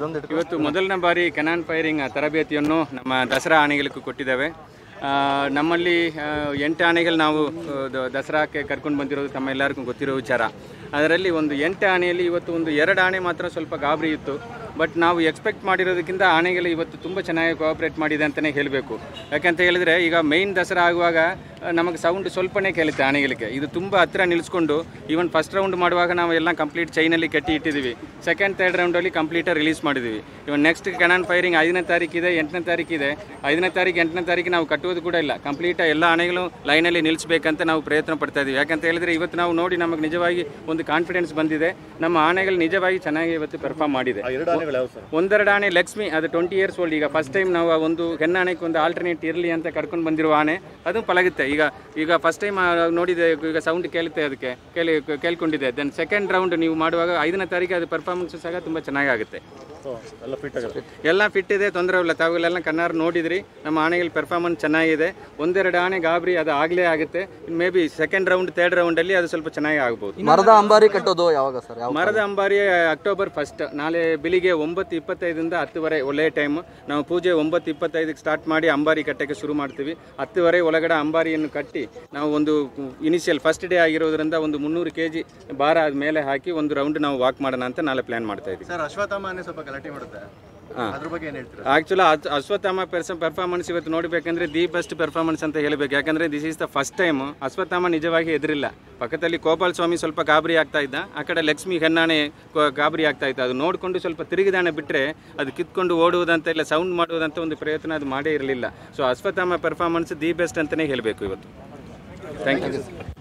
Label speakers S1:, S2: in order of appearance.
S1: ಇದೊಂದು ಇಟ್ಕೊ.
S2: ಇವತ್ತು ಮೊದಲನೇ ಬಾರಿ ಕೆನಾನ್ ಫೈರಿಂಗ್ ತರಬೇತಿಯನ್ನು ನಮ್ಮ ದಸರಾ ಆನೆಗಳಿಗೂ ಕೊಟ್ಟಿದ್ದೇವೆ ಆ, ನಮ್ಮಲ್ಲಿ ಆ, ಎಂಟು ಆನೆಗಳು ನಾವು ಆ, ದ- ದಸರಾಕ್ಕೆ ಕರ್ಕೊಂಡು ಬಂದಿರೋದು ತಮ್ಮ ಎಲ್ಲರಿಗೂ ಗೊತ್ತಿರೋ ವಿಚಾರ ಅದರಲ್ಲಿ ಒಂದು ಎಂಟು ಆನೆಯಲ್ಲಿ ಇವತ್ತು ಒಂದು ಎರಡು ಆನೆ ಮಾತ್ರ ಸ್ವಲ್ಪ ಗಾಬರಿ ಇತ್ತು ಬಟ್ ನಾವು ಎಕ್ಸ್ಪೆಕ್ಟ್ ಮಾಡಿರೋದಕ್ಕಿಂತ ಆನೆಗಳು ಇವತ್ತು ತುಂಬ ಚೆನ್ನಾಗಿ ಕೋಆಪ್ರೇಟ್ ಮಾಡಿದೆ ಅಂತಲೇ ಹೇಳಬೇಕು ಯಾಕಂತ ಹೇಳಿದರೆ ಈಗ ಮೈನ್ ದಸರಾ ಆಗುವಾಗ ಆ, ನಮಗೆ ಸೌಂಡ್ ಸ್ವಲ್ಪನೇ ಕೇಳುತ್ತೆ ಆನೆಗಳಿಗೆ ಇದು ತುಂಬ ಹತ್ತಿರ ನಿಲ್ಲಿಸ್ಕೊಂಡು ಈವನ್ ಫಸ್ಟ್ ರೌಂಡ್ ಮಾಡುವಾಗ ನಾವು ಎಲ್ಲ ಕಂಪ್ಲೀಟ್ ಚೈನಲ್ಲಿ ಕಟ್ಟಿ ಇಟ್ಟಿದ್ದೀವಿ ಸೆಕೆಂಡ್ ಥರ್ಡ್ ರೌಂಡಲ್ಲಿ ಕಂಪ್ಲೀಟಾಗಿ ರಿಲೀಸ್ ಮಾಡಿದ್ದೀವಿ ಇವನ್ ನೆಕ್ಸ್ಟ್ ಕೆನಾನ್ ಫೈರಿಂಗ್ ಐದನೇ ತಾರೀಕಿದೆ ಎಂಟನೇ ತಾರೀಕಿದೆ ಐದನೇ ತಾರೀಕು ಎಂಟನೇ ತಾರೀಕು ನಾವು ಕಟ್ಟುವುದು ಕೂಡ ಇಲ್ಲ ಕಂಪ್ಲೀಟ್ ಎಲ್ಲ ಆನೆಗಳು ಲೈನಲ್ಲಿ ನಿಲ್ಲಿಸಬೇಕಂತ ನಾವು ಪ್ರಯತ್ನ ಪಡ್ತಾ ಇದ್ದೀವಿ ಯಾಕಂತ ಹೇಳಿದರೆ ಇವತ್ತು ನಾವು ನೋಡಿ ನಮಗೆ ನಿಜವಾಗಿ ಒಂದು ಕಾನ್ಫಿಡೆನ್ಸ್ ಬಂದಿದೆ ನಮ್ಮ ಆನೆಗಳು ನಿಜವಾಗಿ ಚೆನ್ನಾಗಿ ಇವತ್ತು ಪರ್ಫಾರ್ಮ್ ಮಾಡಿದೆ
S1: ಆ ಎರಡು ಆನೆಗಳು ಯಾವ ಸರ್
S2: ಒಂದೆರಡು ಆನೆ ಲಕ್ಷ್ಮಿ ಅದು ಟ್ವೆಂಟಿ ಇಯರ್ಸ್ ಓಲ್ಡ್ ಈಗ ಫಸ್ಟ್ ಟೈಮ್ ನಾವು ಆ ಒಂದು ಹೆಣ್ಣಾನೆಗೆ ಒಂದು ಆಲ್ಟರ್ನೇಟ್ ಇರಲಿ ಅಂತ ಕರ್ಕೊಂಡು ಬಂದಿರುವ ಆನೆ ಅದು ಪಳಗುತ್ತೆ ಈಗ ಈಗ ಫಸ್ಟ್ ಟೈಮ್ ನೋಡಿದೆ ಈಗ ಸೌಂಡ್ ಕೇಳುತ್ತೆ ಅದಕ್ಕೆ ಕೇಳಿ ಕೇಳ್ಕೊಂಡಿದೆ ದೆನ್ ಸೆಕೆಂಡ್ ರೌಂಡ್ ನೀವು ಮಾಡುವಾಗ ಐದನೇ ತಾರೀಕು ಅದು ಪರ್ಫಾರ್ಮೆನ್ಸ್ ಸಹ ತುಂಬ ಚೆನ್ನಾಗಿ ಆಗುತ್ತೆ
S1: ಸೊ ಎಲ್ಲ ಫಿಟ್ ಆಗುತ್ತೆ
S2: ಎಲ್ಲ ಫಿಟ್ ಇದೆ ತೊಂದರೆ ಇಲ್ಲ ತಾವುಗಳೆಲ್ಲ ಕಣ್ಣಾರು ನೋಡಿದ್ರಿ ನಮ್ಮ ಆನೆಗಳ ಪರ್ಫಾರ್ಮೆನ್ಸ್ ಚೆನ್ನಾಗಿದೆ ಒಂದೆರಡು ಆನೆ ಗಾಬರಿ ಅದು ಆಗಲೇ ಆಗುತ್ತೆ maybe second round third ರೌಂಡಲ್ಲಿ ಅದು ಸ್ವಲ್ಪ ಚೆನ್ನಾಗಿ ಆಗ್ಬೋದು
S3: ಮರದ ಅಂಬಾರಿ ಕಟ್ಟೋದು ಯಾವಾಗ ಸರ್ ಯಾವ
S2: ಮರದ ಅಂಬಾರಿ ಅಕ್ಟೋಬರ್ ಫಸ್ಟ್ ನಾಳೆ ಬೆಳಿಗ್ಗೆ ಒಂಬತ್ತು ಇಪ್ಪತ್ತೈದರಿಂದ ಹತ್ತುವರೆ ಒಳ್ಳೆಯ ಟೈಮ್ ನಾವು ಪೂಜೆ ಒಂಬತ್ತು ಇಪ್ಪತ್ತೈದಕ್ಕೆ ಸ್ಟಾರ್ಟ್ ಮಾಡಿ ಅಂಬಾರಿ ಕಟ್ಟಕ್ಕೆ ಶುರು ಮಾಡ್ತೀವಿ ಹತ್ತುವರೆ ಒಳಗಡೆ ಅಂಬಾರಿಯನ್ನು ಕಟ್ಟಿ ನಾವು ಒಂದು ಇನಿಷಿಯಲ್ ಫಸ್ಟ್ ಡೇ ಆಗಿರೋದ್ರಿಂದ ಒಂದು ಮುನ್ನೂರು ಕೆ ಜಿ ಭಾರ ಅದ್ ಮೇಲೆ ಹಾಕಿ ಒಂದು ರೌಂಡ್ ನಾವು ವಾಕ್ ಮಾಡೋಣ ಅಂತ ನಾಳೆ ಪ್ಲಾನ್ ಮಾಡ್ತಾ ಇದ್ದೀವಿ
S1: ಸರ್ ಅಶ್ವತ್ಥಾಮ ಆನೆ ಸ್ವಲ್ಪ ಗಲಾಟೆ ಮಾಡುತ್ತೆ
S2: ಹಾ.
S1: ಅದ್ರ ಬಗ್ಗೆ ಏನು ಹೇಳ್ತೀರಾ
S2: ಆ್ಯಕ್ಚುಲಿ ಅಶ್ವತ್ಥಾಮ ಪರ್ಸ ಪರ್ಫಾರ್ಮೆನ್ಸ್ ಇವತ್ತು ನೋಡಬೇಕಂದ್ರೆ ದಿ ಬೆಸ್ಟ್ ಪರ್ಫಾರ್ಮೆನ್ಸ್ ಅಂತ ಹೇಳಬೇಕು ಯಾಕಂದ್ರೆ this is the first time Ashwatthama ನಿಜವಾಗಿ ಎದುರಿಲ್ಲ ಪಕ್ಕದಲ್ಲಿ ಗೋಪಾಲ್ ಸ್ವಾಮಿ ಸ್ವಲ್ಪ ಗಾಬರಿ ಆಗ್ತಾ ಇದ್ದ ಆ ಕಡೆ ಲಕ್ಷ್ಮಿ ಹೆಣ್ಣಾಣೆ ಕೊ- ಗಾಬರಿ ಆಗ್ತಾ ಇತ್ತು ಅದು ನೋಡಿಕೊಂಡು ಸ್ವಲ್ಪ ತಿರುಗಿದಾನೆ ಬಿಟ್ಟರೆ ಅದು ಕಿತ್ಕೊಂಡು ಓಡುವುದಂತ ಇಲ್ಲ ಸೌಂಡ್ ಮಾಡುವುದಂತ ಒಂದು ಪ್ರಯತ್ನ ಅದು ಮಾಡೇ ಇರಲಿಲ್ಲ so Ashwatthama performance the best ಅಂತಲೇ ಹೇಳಬೇಕು ಇವತ್ತು ಥ್ಯಾಂಕ್ ಯು